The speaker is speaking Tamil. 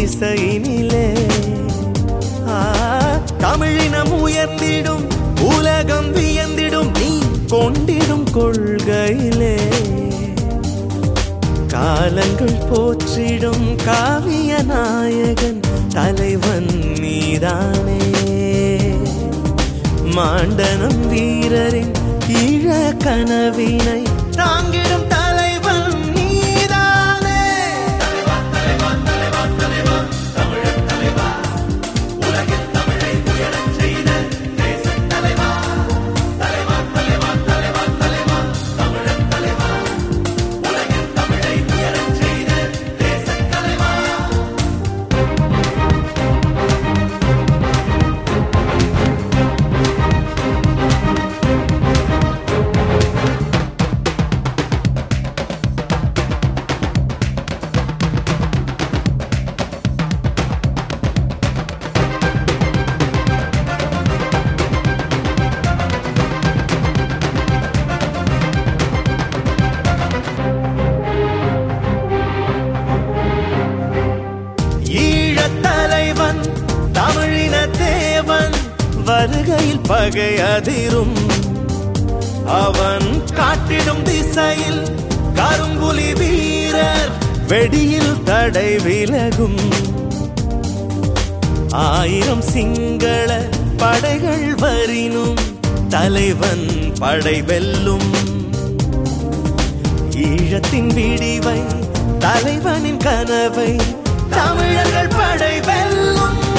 திசையினிலே ஆ, தமிழினம் உயர்ந்திடும் உலகம் வியந்திடும் நீ கொண்டிடும் கொள்கையிலே காலங்கள் போற்றிடும் காவிய நாயகன் தலைவன் நீதானே மாண்டனம் வீரரின் ஈழ கனவினை தாங்கிடும் தலைவன் நீதானே ஈழத் தலைவன் தமிழின தேவன் வருகையில் பகை அதிரும் அவன் காட்டிடும் திசையில் கரும்புலி வீரர் வெடியில் தடை விலகும் ஆயிரம் சிங்கள படைகள் வரினும் தலைவன் படை வெல்லும் ஈழத்தின் விடிவை தலைவனின் கனவை தமிழர்கள் படை வெல்லும்